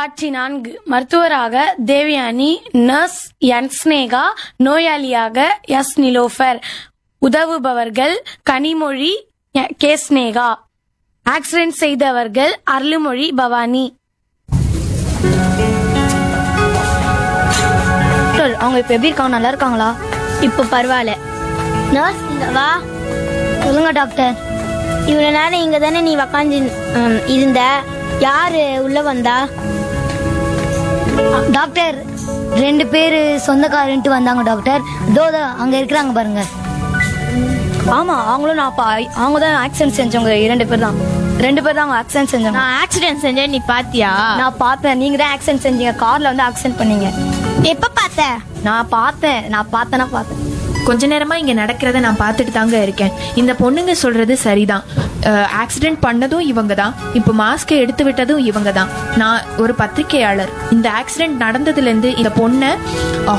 காட்சி நான்கு மருத்துவராக தேவயானி நர்ஸ் என் ஸ்னேகா நோயாளியாக எஸ் நிலோஃபர் உதவுபவர்கள் Kanimozhi A- K Sneha accident செய்தவர்கள் அருள்மொழி பவானி டாக்டர் அவங்க இப்ப எப்படி இருக்காங்க நல்லா இருக்காங்களா இப்போ பரவாயில்ல நர்ஸ் இங்க வா சொல்லுங்க டாக்டர் இவ்வளவு நேரம் இங்க தானே நீ உக்காந்து இருந்த யாரு உள்ள வந்தா டாக்டர் ரெண்டு பேரு சொந்தக்காரன்ட்டு வந்தாங்க டாக்டர் இதோ இதோ அங்க இருக்கிறாங்க பாருங்க ஆமா அவங்களும் நான் பா- அவங்க தான் ஆக்சிடென்ட் செஞ்சவங்க இரண்டு பேர் தான் ரெண்டு பேர் தான் அவங்க ஆக்சிடென்ட் செஞ்சவங்க நான் ஆக்சிடென்ட் செஞ்சேன் நீ பாத்தியா நான் பார்த்தேன் நீங்க தான் ஆக்சிடென்ட் செஞ்சீங்க கார்ல வந்து ஆக்சிடென்ட் பண்ணீங்க எப்ப பார்த்த நான் பார்த்தேன் நான் பார்த்தேன்னா பார்த்தேன் கொஞ்ச நேரமா இங்க நடக்கிறத நான் பார்த்துட்டு தாங்க இருக்கேன் இந்த பொண்ணுங்க சொல்றது சரிதான் ஆக்சிடென்ட் பண்ணதும் இவங்க தான் இப்போ மாஸ்க் எடுத்து விட்டதும் இவங்க தான் நான் ஒரு பத்திரிகையாளர் இந்த ஆக்சிடென்ட் நடந்ததுல இருந்து இந்த பொண்ணை